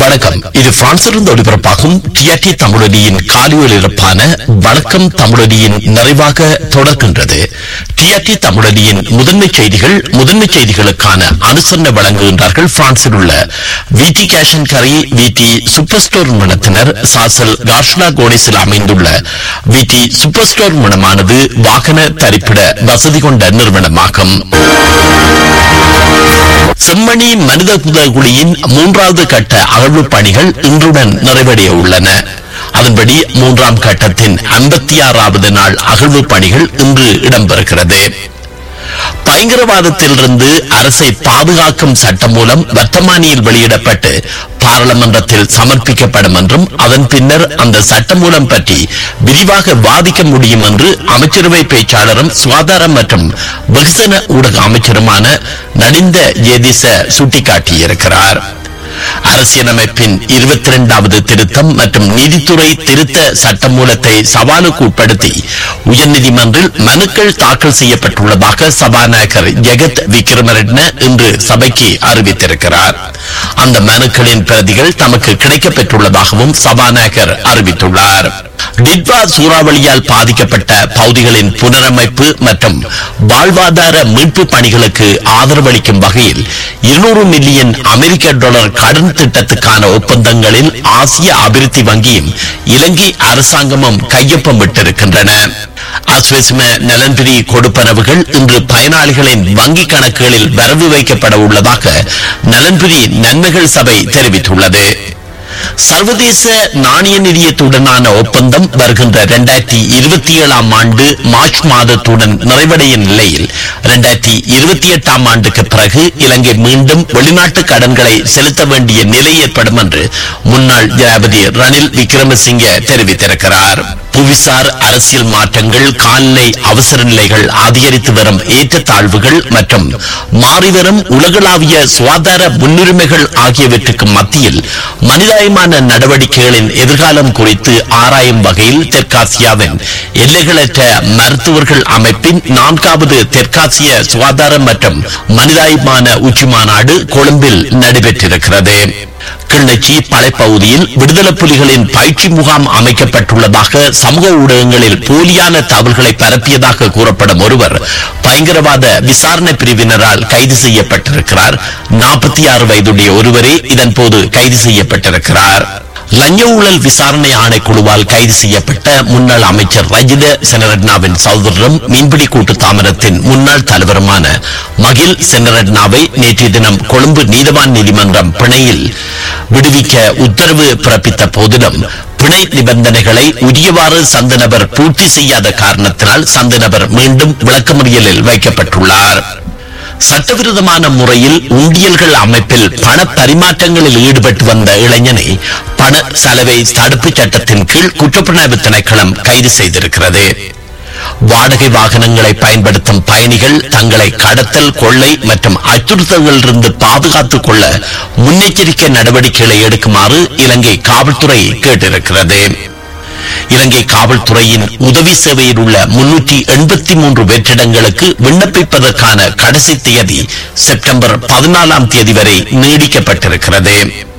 வணக்கம் இது பிரான்சிலிருந்து ஒளிபரப்பாகும் டிஆர்டி தமிழொலியின் காலை ஒலிபரப்பான வணக்கம் தமிழொலியின் நிறைவாக தொடர்கின்றது டிஆர்டி தமிழொலியின் முதன்மை செய்திகள் முதன்மை செய்திகளுக்கான அனுசரணை வழங்குகின்றார்கள் பிரான்சில் உள்ள விடி கேஷன் கரை விடி சூப்பர் ஸ்டோர் நிறுவனத்தினர் சாசல் காஷ்லா கோனிஸில் அமைந்துள்ள விடி சூப்பர் ஸ்டோர் நிறுவனமானது வாகன தரிப்பிட வசதி கொண்ட நிறுவனமாகும் செம்மணி மனித புதகுழியின் மூன்றாவது கட்ட அகழ்வு பணிகள் இன்றுடன் நிறைவடைய உள்ளன அதன்படி மூன்றாம் கட்டத்தின் ஐம்பத்தி ஆறாவது நாள் அகழ்வு பணிகள் இன்று இடம்பெறுகிறது பயங்கரவாதத்திலிருந்து அரசை பாதுகாக்கும் சட்டம் மூலம் வர்த்தமானியில் வெளியிடப்பட்டு பாராளுமன்றத்தில் சமர்ப்பிக்கப்படும் என்றும் அதன் பின்னர் அந்த சட்டமூலம் பற்றி விரிவாக வாதிக்க முடியும் என்று அமைச்சரவை பேச்சாளரும் சுகாதாரம் மற்றும் வெகுஜன ஊடக அமைச்சருமான நடிந்த ஜேதிச சுட்டிக்காட்டியிருக்கிறார் அரசியலமைப்பின் இருபத்தி இரண்டாவது திருத்தம் மற்றும் நீதித்துறை திருத்த சட்டமூலத்தை சவாலுக்கு உட்படுத்தி உயர்நீதிமன்றில் மனுக்கள் தாக்கல் செய்யப்பட்டுள்ளதாக சபாநாயகர் ஜெகத் விக்ரமரெட்ன இன்று சபைக்கு அறிவித்திருக்கிறார் அந்த மனுக்களின் பிரதிகள் தமக்கு கிடைக்கப்பெற்றுள்ளதாகவும் சபாநாயகர் அறிவித்துள்ளார் டிட்வா சூறாவளியால் பாதிக்கப்பட்ட பகுதிகளின் புனரமைப்பு மற்றும் வாழ்வாதார மீட்பு பணிகளுக்கு ஆதரவளிக்கும் வகையில் இருநூறு மில்லியன் அமெரிக்க டாலர் கடன் திட்டத்துக்கான ஒப்பந்தங்களில் ஆசிய அபிவிருத்தி வங்கியும் இலங்கை அரசாங்கமும் கையொப்பமிட்டிருக்கின்றன அஸ்வெஸ்ம நலன்பிரி கொடுப்பனவுகள் இன்று பயனாளிகளின் வங்கி கணக்குகளில் வரவு வைக்கப்பட உள்ளதாக நலன்பிரி நன்மைகள் சபை தெரிவித்துள்ளது சர்வதேச நாணய நிதியத்துடனான ஒப்பந்தம் வருகின்ற இரண்டாயிரத்தி இருபத்தி ஏழாம் ஆண்டு மார்ச் மாதத்துடன் நிறைவடைய நிலையில் இரண்டாயிரத்தி இருபத்தி எட்டாம் ஆண்டுக்கு பிறகு இலங்கை மீண்டும் வெளிநாட்டு கடன்களை செலுத்த வேண்டிய நிலை ஏற்படும் என்று முன்னாள் ஜனாதிபதி ரணில் விக்ரமசிங்க தெரிவித்திருக்கிறார் புவிசார் அரசியல் மாற்றங்கள் கால்நிலை அவசர நிலைகள் அதிகரித்து வரும் ஏற்றத்தாழ்வுகள் மற்றும் மாறிவரும் உலகளாவிய சுகாதார முன்னுரிமைகள் ஆகியவற்றுக்கு மத்தியில் மனிதாயமான நடவடிக்கைகளின் எதிர்காலம் குறித்து ஆராயும் வகையில் தெற்காசியாவின் எல்லைகளற்ற மருத்துவர்கள் அமைப்பின் நான்காவது தெற்காசிய சுகாதார மற்றும் மனிதாயமான உச்சி மாநாடு கொழும்பில் நடைபெற்றிருக்கிறது கிளிநொச்சி படைப்பகுதியில் விடுதலை புலிகளின் பயிற்சி முகாம் அமைக்கப்பட்டுள்ளதாக சமூக ஊடகங்களில் போலியான தகவல்களை பரப்பியதாக கூறப்படும் ஒருவர் பயங்கரவாத விசாரணை பிரிவினரால் கைது செய்யப்பட்டிருக்கிறார் நாற்பத்தி ஆறு வயதுடைய ஒருவரே இதன் போது கைது செய்யப்பட்டிருக்கிறார் லஞ்ச ஊழல் விசாரணை ஆணைக்குழுவால் கைது செய்யப்பட்ட முன்னாள் அமைச்சர் ரஜித செனரட்னாவின் சகோதரரும் மீன்பிடி கூட்டு தாமரத்தின் முன்னாள் தலைவருமான மகில் செனரட்னாவை நேற்றைய தினம் கொழும்பு நீதவான் நீதிமன்றம் பிணையில் விடுவிக்க உத்தரவு பிறப்பித்த போதிலும் பிணை நிபந்தனைகளை உரியவாறு சந்த நபர் பூர்த்தி செய்யாத காரணத்தினால் சந்த நபர் மீண்டும் விளக்கமறியலில் வைக்கப்பட்டுள்ளார் சட்டவிரோதமான முறையில் உண்டியல்கள் அமைப்பில் பண பரிமாற்றங்களில் ஈடுபட்டு வந்த இளைஞனை பண சலவை தடுப்பு சட்டத்தின் கீழ் குற்றப்புலனாய்வு திணைக்களம் கைது செய்திருக்கிறது வாடகை வாகனங்களை பயன்படுத்தும் பயணிகள் தங்களை கடத்தல் கொள்ளை மற்றும் அச்சுறுத்தல்களிலிருந்து பாதுகாத்துக் கொள்ள முன்னெச்சரிக்கை நடவடிக்கைகளை எடுக்குமாறு இலங்கை காவல்துறை கேட்டிருக்கிறது இலங்கை காவல்துறையின் உதவி சேவையில் உள்ள முன்னூற்றி எண்பத்தி மூன்று வெற்றிடங்களுக்கு விண்ணப்பிப்பதற்கான கடைசி தேதி செப்டம்பர் பதினாலாம் தேதி வரை நீடிக்கப்பட்டிருக்கிறது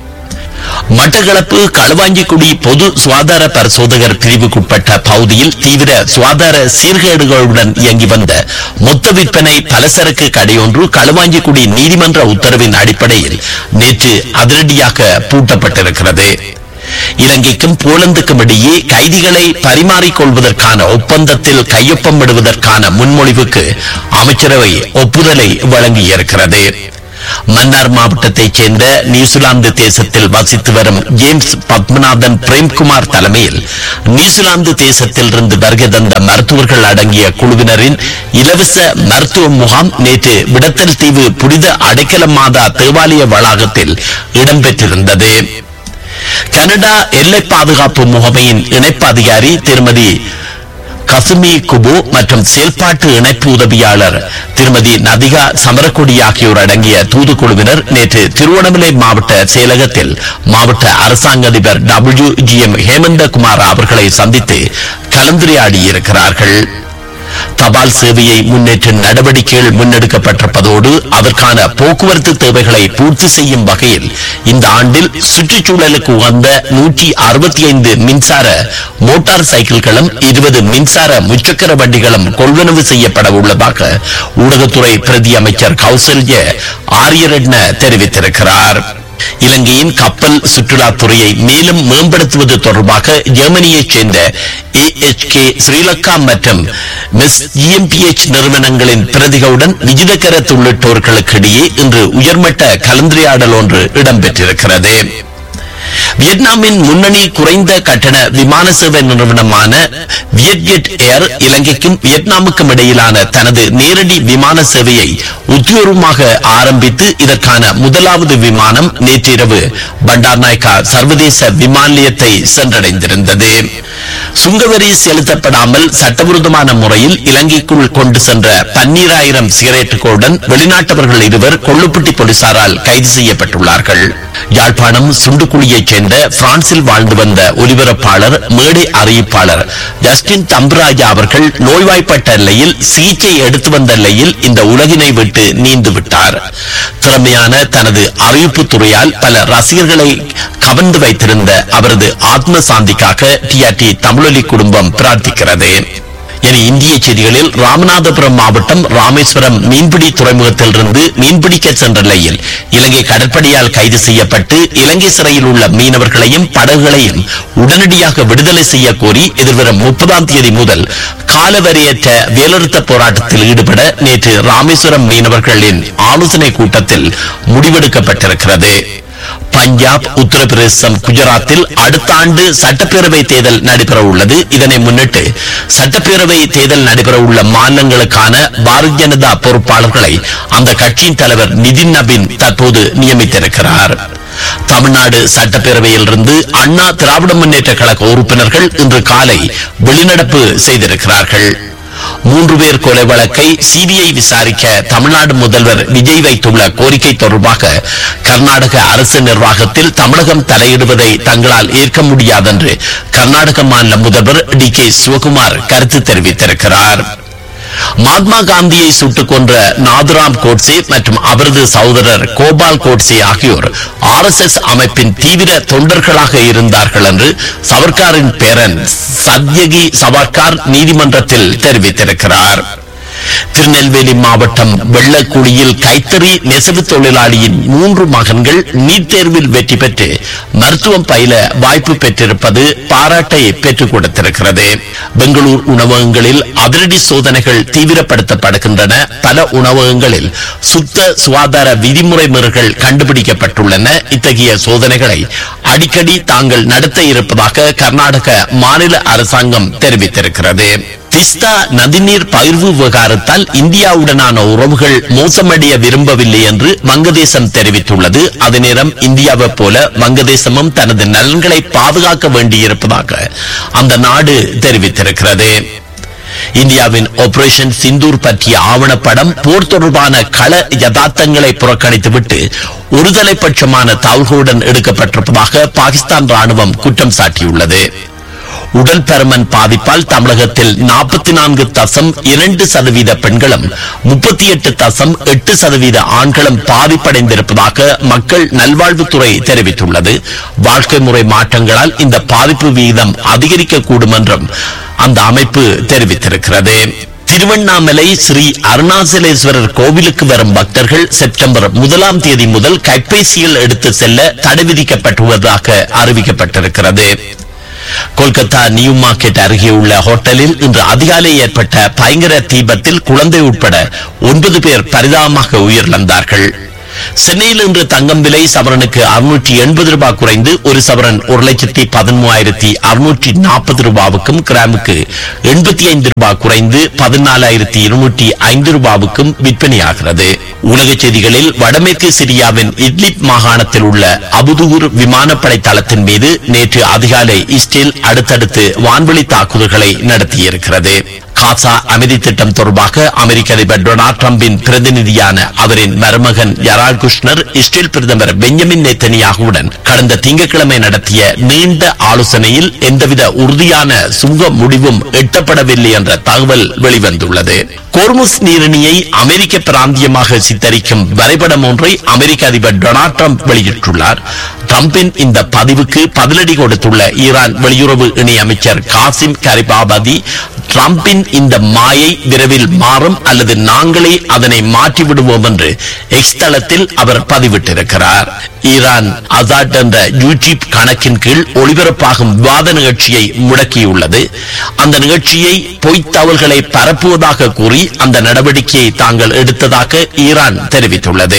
மட்டக்களப்பு களுவாஞ்சிக்குடி பொது சுகாதார பரிசோதகர் பிரிவுக்குட்பட்ட பகுதியில் தீவிர சுகாதார சீர்கேடுகளுடன் இயங்கி வந்த மொத்த விற்பனை பலசரக்கு கடையொன்று களுவாஞ்சிக்குடி நீதிமன்ற உத்தரவின் அடிப்படையில் நேற்று அதிரடியாக பூட்டப்பட்டிருக்கிறது இலங்கைக்கும் போலந்துக்கும் இடையே கைதிகளை பரிமாறிக்கொள்வதற்கான ஒப்பந்தத்தில் கையொப்பமிடுவதற்கான முன்மொழிவுக்கு அமைச்சரவை ஒப்புதலை வழங்கியிருக்கிறது மன்னார் மாவட்டத்தைச் சேர்ந்த நியூசிலாந்து தேசத்தில் வசித்து வரும் ஜேம்ஸ் பத்மநாதன் பிரேம்குமார் தலைமையில் நியூசிலாந்து தேசத்தில் இருந்து வருகை தந்த மருத்துவர்கள் அடங்கிய குழுவினரின் இலவச மருத்துவ முகாம் நேற்று விடத்தல் தீவு புனித அடைக்கல மாதா தேவாலய வளாகத்தில் இடம்பெற்றிருந்தது கனடா எல்லை பாதுகாப்பு முகமையின் இணைப்பு அதிகாரி திருமதி கசுமி குபு மற்றும் செயல்பாட்டு இணைப்பு உதவியாளர் திருமதி நதிகா சமரக்கொடி ஆகியோர் அடங்கிய தூதுக்குழுவினர் நேற்று திருவண்ணாமலை மாவட்ட செயலகத்தில் மாவட்ட அரசாங்க அதிபர் டபிள்யூ ஜி எம் ஹேமந்தகுமார் அவர்களை சந்தித்து கலந்துரையாடியிருக்கிறார்கள் தபால் சேவையை முன்னேற்றும் நடவடிக்கைகள் முன்னெடுக்கப்பட்டிருப்பதோடு அதற்கான போக்குவரத்து தேவைகளை பூர்த்தி செய்யும் வகையில் இந்த ஆண்டில் சுற்றுச்சூழலுக்கு உகந்த நூற்றி அறுபத்தி ஐந்து மின்சார மோட்டார் சைக்கிள்களும் இருபது மின்சார முச்சக்கர வண்டிகளும் கொள்வனவு செய்யப்பட உள்ளதாக ஊடகத்துறை பிரதி அமைச்சர் கௌசல்ய ஆரியரட்ன தெரிவித்திருக்கிறார் இலங்கையின் கப்பல் சுற்றுலாத்துறையை மேலும் மேம்படுத்துவது தொடர்பாக ஜெர்மனியைச் சேர்ந்த ஏஎச்கே ஸ்ரீலங்கா மற்றும் மிஸ் ஜிஎம்பிஎச் நிறுவனங்களின் பிரதிகளுடன் விஜிதகரத் உள்ளிட்டோர்களுக்கு இடையே இன்று உயர்மட்ட கலந்துரையாடல் ஒன்று இடம்பெற்றிருக்கிறது வியட்நாமின் முன்னணி குறைந்த கட்டண விமான சேவை நிறுவனமான வியட்ஜெட் ஏர் இலங்கைக்கும் வியட்நாமுக்கும் இடையிலான தனது நேரடி விமான சேவையை உத்தியோகமாக ஆரம்பித்து இதற்கான முதலாவது விமானம் நேற்றிரவு பண்டார்நாயக்கா சர்வதேச விமான நிலையத்தை சென்றடைந்திருந்தது சுங்கவரி செலுத்தப்படாமல் சட்டவிரோதமான முறையில் இலங்கைக்குள் கொண்டு சென்ற பன்னீராயிரம் சிகரெட்டுகளுடன் வெளிநாட்டவர்கள் இருவர் கொள்ளுப்பட்டி போலீசாரால் கைது செய்யப்பட்டுள்ளார்கள் யாழ்ப்பாணம் சுண்டுக்குழியைச் சேர்ந்த பிரான்சில் வாழ்ந்து வந்த ஒலிபரப்பாளர் மேடை அறிவிப்பாளர் ஜஸ்டின் தம்பராஜா அவர்கள் நோய்வாய்ப்பட்ட நிலையில் சிகிச்சை எடுத்து வந்த நிலையில் இந்த உலகினை விட்டு நீந்து விட்டார் திறமையான தனது அறிவிப்பு துறையால் பல ரசிகர்களை கவர்ந்து வைத்திருந்த அவரது ஆத்ம சாந்திக்காக டிஆர்டி தமிழொலி குடும்பம் பிரார்த்திக்கிறது என இந்திய செய்திகளில் ராமநாதபுரம் மாவட்டம் ராமேஸ்வரம் மீன்பிடி துறைமுகத்திலிருந்து மீன்பிடிக்க சென்ற நிலையில் இலங்கை கடற்படையால் கைது செய்யப்பட்டு இலங்கை சிறையில் உள்ள மீனவர்களையும் படகுகளையும் உடனடியாக விடுதலை செய்ய கோரி எதிர்வரும் முப்பதாம் தேதி முதல் காலவரையற்ற வேலறுத்த போராட்டத்தில் ஈடுபட நேற்று ராமேஸ்வரம் மீனவர்களின் ஆலோசனை கூட்டத்தில் முடிவெடுக்கப்பட்டிருக்கிறது பஞ்சாப் உத்தரப்பிரதேசம் குஜராத்தில் அடுத்த ஆண்டு சட்டப்பேரவை தேர்தல் நடைபெற உள்ளது இதனை முன்னிட்டு சட்டப்பேரவை தேர்தல் நடைபெற உள்ள மாநிலங்களுக்கான பாரதிய ஜனதா பொறுப்பாளர்களை அந்த கட்சியின் தலைவர் நிதின் நபின் தற்போது நியமித்திருக்கிறார் தமிழ்நாடு சட்டப்பேரவையிலிருந்து அண்ணா திராவிட முன்னேற்ற கழக உறுப்பினர்கள் இன்று காலை வெளிநடப்பு செய்திருக்கிறார்கள் மூன்று பேர் கொலை வழக்கை சிபிஐ விசாரிக்க தமிழ்நாடு முதல்வர் விஜய் வைத்துள்ள கோரிக்கை தொடர்பாக கர்நாடக அரசு நிர்வாகத்தில் தமிழகம் தலையிடுவதை தங்களால் ஏற்க முடியாதென்று கர்நாடக மாநில முதல்வர் டி கே சிவகுமார் கருத்து தெரிவித்திருக்கிறார் மகாத்மா காந்தியை சுட்டுக் கொன்ற நாதுராம் கோட்சே மற்றும் அவரது சகோதரர் கோபால் கோட்சே ஆகியோர் ஆர் எஸ் எஸ் அமைப்பின் தீவிர தொண்டர்களாக இருந்தார்கள் என்று சவர்காரின் பேரன் சத்யகி சவர்கார் நீதிமன்றத்தில் தெரிவித்திருக்கிறார் திருநெல்வேலி மாவட்டம் வெள்ளக்குடியில் கைத்தறி நெசவு தொழிலாளியின் மூன்று மகன்கள் நீட் தேர்வில் வெற்றி பெற்று மருத்துவம் பயில வாய்ப்பு பெற்றிருப்பது பாராட்டை பெற்றுக் கொடுத்திருக்கிறது பெங்களூர் உணவகங்களில் அதிரடி சோதனைகள் தீவிரப்படுத்தப்படுகின்றன பல உணவகங்களில் சுத்த சுகாதார விதிமுறை மீறல்கள் கண்டுபிடிக்கப்பட்டுள்ளன இத்தகைய சோதனைகளை அடிக்கடி தாங்கள் நடத்த இருப்பதாக கர்நாடக மாநில அரசாங்கம் தெரிவித்திருக்கிறது திஸ்தா நதிநீர் பகிர்வு விவகாரத்தால் இந்தியாவுடனான உறவுகள் மோசமடைய விரும்பவில்லை என்று வங்கதேசம் தெரிவித்துள்ளது அதே நேரம் இந்தியாவை போல வங்கதேசமும் தனது நலன்களை பாதுகாக்க வேண்டியிருப்பதாக அந்த நாடு தெரிவித்திருக்கிறது இந்தியாவின் ஆபரேஷன் சிந்தூர் பற்றிய ஆவணப்படம் போர் தொடர்பான கள யதார்த்தங்களை புறக்கணித்துவிட்டு ஒருதலைபட்சமான தகவல்களுடன் எடுக்கப்பட்டிருப்பதாக பாகிஸ்தான் ராணுவம் குற்றம் சாட்டியுள்ளது உடல் பருமன் பாதிப்பால் தமிழகத்தில் நாற்பத்தி நான்கு தசம் இரண்டு சதவீத பெண்களும் முப்பத்தி எட்டு தசம் எட்டு சதவீத ஆண்களும் பாதிப்படைந்திருப்பதாக மக்கள் நல்வாழ்வுத்துறை தெரிவித்துள்ளது வாழ்க்கை முறை மாற்றங்களால் இந்த பாதிப்பு விகிதம் அதிகரிக்கக்கூடும் என்றும் அந்த அமைப்பு தெரிவித்திருக்கிறது திருவண்ணாமலை ஸ்ரீ அருணாச்சலேஸ்வரர் கோவிலுக்கு வரும் பக்தர்கள் செப்டம்பர் முதலாம் தேதி முதல் கைபேசியில் எடுத்து செல்ல தடை விதிக்கப்பட்டுள்ளதாக அறிவிக்கப்பட்டிருக்கிறது கொல்கத்தா நியூ மார்க்கெட் அருகே உள்ள ஹோட்டலில் இன்று அதிகாலை ஏற்பட்ட பயங்கர தீபத்தில் குழந்தை உட்பட ஒன்பது பேர் பரிதாபமாக உயிரிழந்தார்கள் சென்னையில் இன்று தங்கம் விலை சவரனுக்கு அறுநூற்றி எண்பது ரூபாய் குறைந்து ஒரு சவரன் ஒரு லட்சத்தி பதிமூவாயிரத்தி அறுநூற்றி நாற்பது ரூபாவுக்கும் கிராமுக்கு எண்பத்தி ஐந்து ரூபாய் குறைந்து பதினாலாயிரத்தி இருநூற்றி ஐந்து ரூபாவுக்கும் விற்பனையாகிறது உலக செய்திகளில் வடமேற்கு சிரியாவின் இட்லிப் மாகாணத்தில் உள்ள அபுதூர் விமானப்படை தளத்தின் மீது நேற்று அதிகாலை இஸ்ரேல் அடுத்தடுத்து வான்வழி தாக்குதல்களை நடத்தியிருக்கிறது காசா அமைதி திட்டம் தொடர்பாக அமெரிக்க அதிபர் டொனால்ட் டிரம்பின் பிரதிநிதியான அவரின் மருமகன் யரால் குஷ்னர் இஸ்ரேல் பிரதமர் பெஞ்சமின் நெத்தனியாகுவுடன் கடந்த திங்கட்கிழமை நடத்திய நீண்ட ஆலோசனையில் எந்தவித உறுதியான சுங்க முடிவும் எட்டப்படவில்லை என்ற தகவல் வெளிவந்துள்ளது கோர்முஸ் நீரிணியை அமெரிக்க பிராந்தியமாக சித்தரிக்கும் வரைபடம் ஒன்றை அமெரிக்க அதிபர் டொனால்ட் ட்ரம்ப் வெளியிட்டுள்ளார் ட்ரம்பின் இந்த பதிவுக்கு பதிலடி கொடுத்துள்ள ஈரான் வெளியுறவு இணையமைச்சர் காசிம் கரிபாபதி ட்ரம்பின் இந்த மாயை விரைவில் மாறும் அல்லது நாங்களே அதனை மாற்றி விடுவோம் என்று எக்ஸ் தளத்தில் அவர் பதிவிட்டிருக்கிறார் ஈரான் அசாட் என்ற யூடியூப் கணக்கின் கீழ் ஒளிபரப்பாகும் விவாத நிகழ்ச்சியை முடக்கியுள்ளது அந்த நிகழ்ச்சியை பொய்த் தகவல்களை பரப்புவதாக கூறி அந்த நடவடிக்கையை தாங்கள் எடுத்ததாக ஈரான் தெரிவித்துள்ளது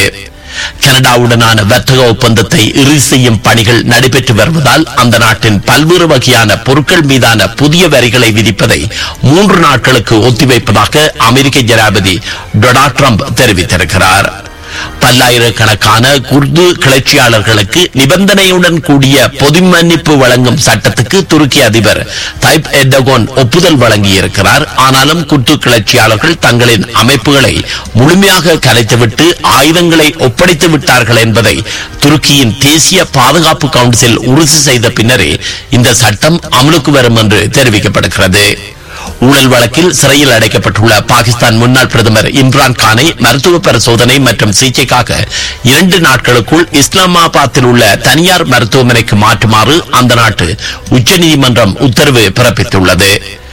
கனடாவுடனான வர்த்தக ஒப்பந்தத்தை இறுதி செய்யும் பணிகள் நடைபெற்று வருவதால் அந்த நாட்டின் பல்வேறு வகையான பொருட்கள் மீதான புதிய வரிகளை விதிப்பதை மூன்று நாட்களுக்கு ஒத்திவைப்பதாக அமெரிக்க ஜனாதிபதி டொனால்ட் ட்ரம்ப் தெரிவித்திருக்கிறார் பல்லாயிரக்கணக்கான குர்து கிளர்ச்சியாளர்களுக்கு நிபந்தனையுடன் கூடிய பொது மன்னிப்பு வழங்கும் சட்டத்துக்கு துருக்கி அதிபர் தைப் எர்டகோன் ஒப்புதல் வழங்கியிருக்கிறார் ஆனாலும் குர்து கிளர்ச்சியாளர்கள் தங்களின் அமைப்புகளை முழுமையாக கலைத்துவிட்டு ஆயுதங்களை ஒப்படைத்து விட்டார்கள் என்பதை துருக்கியின் தேசிய பாதுகாப்பு கவுன்சில் உறுதி செய்த பின்னரே இந்த சட்டம் அமலுக்கு வரும் என்று தெரிவிக்கப்படுகிறது ஊழல் வழக்கில் சிறையில் அடைக்கப்பட்டுள்ள பாகிஸ்தான் முன்னாள் பிரதமர் இம்ரான் கானை மருத்துவ பரிசோதனை மற்றும் சிகிச்சைக்காக இரண்டு நாட்களுக்குள் இஸ்லாமாபாத்தில் உள்ள தனியார் மருத்துவமனைக்கு மாற்றுமாறு அந்த நாட்டு உச்சநீதிமன்றம் உத்தரவு பிறப்பித்துள்ளது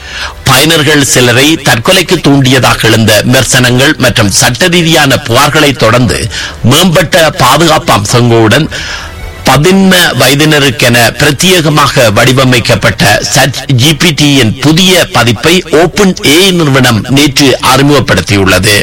பயனர்கள் சிலரை தற்கொலைக்கு தூண்டியதாக எழுந்த விமர்சனங்கள் மற்றும் சட்ட ரீதியான புகார்களை தொடர்ந்து மேம்பட்ட பாதுகாப்பு அம்சங்களுடன் பதின்ம வயதினருக்கென பிரத்யேகமாக வடிவமைக்கப்பட்ட சட் ஜிபிடியின் புதிய பதிப்பை ஓபன் ஏ நிறுவனம் நேற்று அறிமுகப்படுத்தியுள்ளது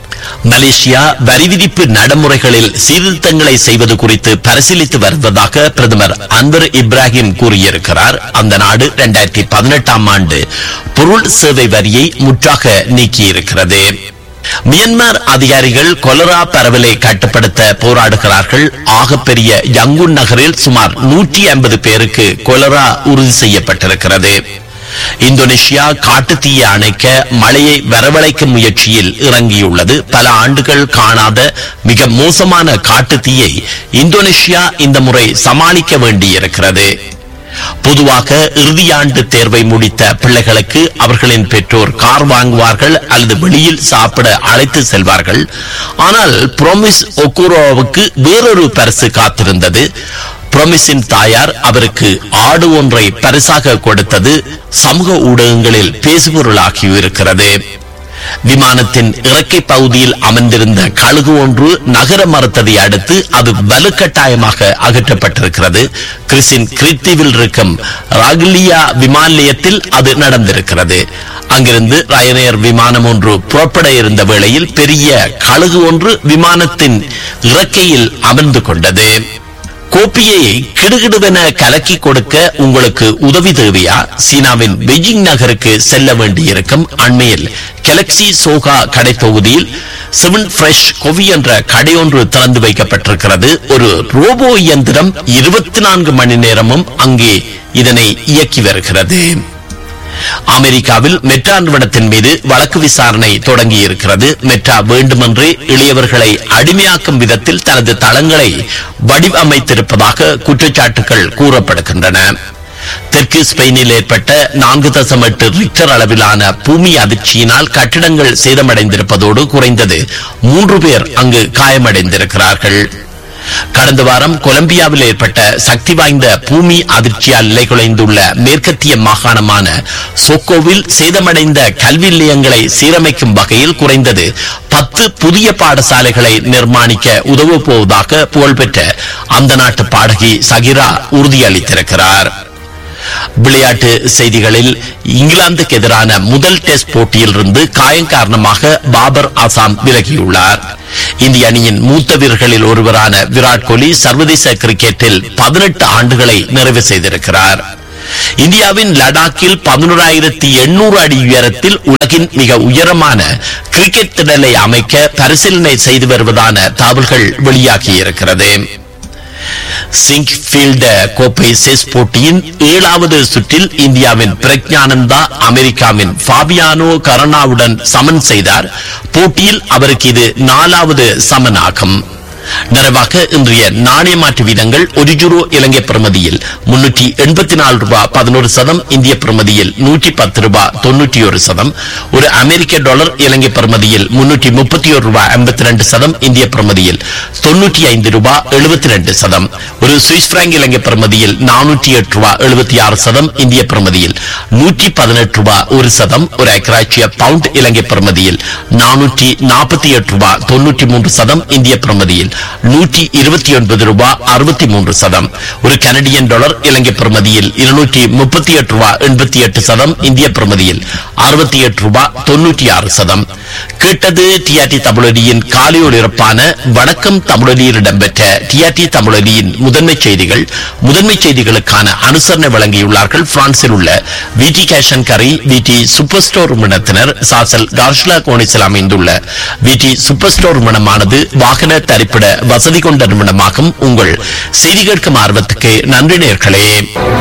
மலேசியா வரி விதிப்பு நடைமுறைகளில் சீர்திருத்தங்களை செய்வது குறித்து பரிசீலித்து வருவதாக பிரதமர் அன்வர் இப்ராஹிம் கூறியிருக்கிறார் அந்த நாடு இரண்டாயிரத்தி பதினெட்டாம் ஆண்டு பொருள் சேவை வரியை முற்றாக நீக்கியிருக்கிறது மியன்மார் அதிகாரிகள் கொலரா பரவலை கட்டுப்படுத்த போராடுகிறார்கள் ஆகப்பெரிய யங்குன் நகரில் சுமார் நூற்றி ஐம்பது பேருக்கு கொலரா உறுதி செய்யப்பட்டிருக்கிறது இந்தோனேஷியா காட்டுத்தீயை அணைக்க மழையை வரவழைக்கும் முயற்சியில் இறங்கியுள்ளது பல ஆண்டுகள் காணாத மிக மோசமான காட்டுத்தீயை இந்தோனேஷியா இந்த முறை சமாளிக்க வேண்டியிருக்கிறது பொதுவாக இறுதியாண்டு தேர்வை முடித்த பிள்ளைகளுக்கு அவர்களின் பெற்றோர் கார் வாங்குவார்கள் அல்லது வெளியில் சாப்பிட அழைத்து செல்வார்கள் ஆனால் புரோமிஸ் ஒக்குரோவுக்கு வேறொரு பரிசு காத்திருந்தது புரோமிஸின் தாயார் அவருக்கு ஆடு ஒன்றை பரிசாக கொடுத்தது சமூக ஊடகங்களில் பேசுபொருளாகியிருக்கிறது விமானத்தின் இறக்கை பகுதியில் அமர்ந்திருந்த கழுகு ஒன்று நகர மறுத்ததை அடுத்து அது வலுக்கட்டாயமாக அகற்றப்பட்டிருக்கிறது கிறிஸின் கிரித்தீவில் இருக்கும் ராகிலியா விமான நிலையத்தில் அது நடந்திருக்கிறது அங்கிருந்து ரயனேர் விமானம் ஒன்று புறப்பட இருந்த வேளையில் பெரிய கழுகு ஒன்று விமானத்தின் இறக்கையில் அமர்ந்து கொண்டது கோப்பியை கிடுகிடுவென கலக்கி கொடுக்க உங்களுக்கு உதவி தேவையா சீனாவின் பெய்ஜிங் நகருக்கு செல்ல வேண்டியிருக்கும் அண்மையில் கெலக்சி சோகா கடை தொகுதியில் செவன் ஃப்ரெஷ் கொவி என்ற கடையொன்று திறந்து வைக்கப்பட்டிருக்கிறது ஒரு ரோபோ இயந்திரம் இருபத்தி நான்கு மணி நேரமும் அங்கே இதனை இயக்கி வருகிறது அமெரிக்காவில் மெட்ரா நிறுவனத்தின் மீது வழக்கு விசாரணை தொடங்கி இருக்கிறது மெட்ரா வேண்டுமென்றே இளையவர்களை அடிமையாக்கும் விதத்தில் தனது தளங்களை வடிவமைத்திருப்பதாக குற்றச்சாட்டுகள் கூறப்படுகின்றன தெற்கு ஸ்பெயினில் ஏற்பட்ட நான்கு தசம் எட்டு ரிக்டர் அளவிலான பூமி அதிர்ச்சியினால் கட்டிடங்கள் சேதமடைந்திருப்பதோடு குறைந்தது மூன்று பேர் அங்கு காயமடைந்திருக்கிறார்கள் கடந்த வாரம் கொலம்பியாவில் ஏற்பட்ட சக்தி வாய்ந்த பூமி அதிர்ச்சியால் நிலைகுலைந்துள்ள மேற்கத்திய மாகாணமான சொக்கோவில் சேதமடைந்த கல்வி நிலையங்களை சீரமைக்கும் வகையில் குறைந்தது பத்து புதிய பாடசாலைகளை நிர்மாணிக்க உதவப் போவதாக புகழ்பெற்ற அந்த நாட்டு பாடகி சகிரா உறுதியளித்திருக்கிறார் விளையாட்டு செய்திகளில் இங்கிலாந்துக்கு எதிரான முதல் டெஸ்ட் போட்டியிலிருந்து காயம் காரணமாக பாபர் ஆசாம் விலகியுள்ளார் இந்திய அணியின் மூத்த வீரர்களில் ஒருவரான விராட் கோலி சர்வதேச கிரிக்கெட்டில் பதினெட்டு ஆண்டுகளை நிறைவு செய்திருக்கிறார் இந்தியாவின் லடாக்கில் பதினோராயிரத்தி எண்ணூறு அடி உயரத்தில் உலகின் மிக உயரமான கிரிக்கெட் திடலை அமைக்க பரிசீலனை செய்து வருவதான தகவல்கள் வெளியாகியிருக்கிறது சிங் ஃபீல்ட கோப்பை செஸ் போட்டியின் ஏழாவது சுற்றில் இந்தியாவின் பிரக்ஞானந்தா அமெரிக்காவின் ஃபாபியானோ கரனாவுடன் சமன் செய்தார் போட்டியில் அவருக்கு இது நாலாவது சமன் ஆகும் நிறைவாக இன்றைய நாணய மாற்று வீதங்கள் ஒரு யூரோ இலங்கை பிரமதியில் முன்னூற்றி எண்பத்தி நாலு ரூபாய் பதினோரு சதம் இந்திய பிரமதியில் நூற்றி பத்து ரூபாய் தொன்னூற்றி ஒரு சதம் ஒரு அமெரிக்க டாலர் இலங்கை பிரமதியில் முன்னூற்றி முப்பத்தி ஒரு ரூபாய் ஐம்பத்தி ரெண்டு சதம் இந்திய பிரமதியில் தொன்னூற்றி ஐந்து ரூபாய் எழுபத்தி ரெண்டு சதம் ஒரு சுவிஸ் பிராங்க் இலங்கை பிரமதியில் நானூற்றி எட்டு ரூபாய் எழுபத்தி ஆறு சதம் இந்திய பிரமதியில் நூற்றி பதினெட்டு ரூபாய் ஒரு சதம் ஒரு ஐக்கராட்சிய பவுண்ட் இலங்கை பிரமதியில் நானூற்றி நாற்பத்தி எட்டு ரூபாய் தொன்னூற்றி மூன்று சதம் இந்திய பிரமதியில் நூற்றி இருபத்தி ஒன்பது ரூபாய் அறுபத்தி மூன்று சதம் ஒரு கனடியன் டாலர் இலங்கை பிரமதியில் இருநூற்றி முப்பத்தி எட்டு ரூபாய் எண்பத்தி எட்டு சதம் இந்திய பிரமதியில் அறுபத்தி எட்டு ரூபாய் தொன்னூற்றி ஆறு சதம் கேட்டது டிஆர்டி தமிழொலியின் காலையொலிரப்பான வணக்கம் தமிழொலியில் இடம்பெற்ற டிஆர்டி தமிழொலியின் முதன்மை செய்திகள் முதன்மை செய்திகளுக்கான அனுசரணை வழங்கியுள்ளார்கள் பிரான்சில் உள்ள விடி கேஷன் கரி விடி சூப்பர் ஸ்டோர் நிறுவனத்தினர் சாசல் கார்ஷ்லா கோணிசில் அமைந்துள்ள விடி சூப்பர் ஸ்டோர் நிறுவனமானது வாகன தரிப்பிட வசதி கொண்ட நிறுவனமாகும் உங்கள் செய்தி கேட்கும் ஆர்வத்துக்கு நன்றி நேர்களே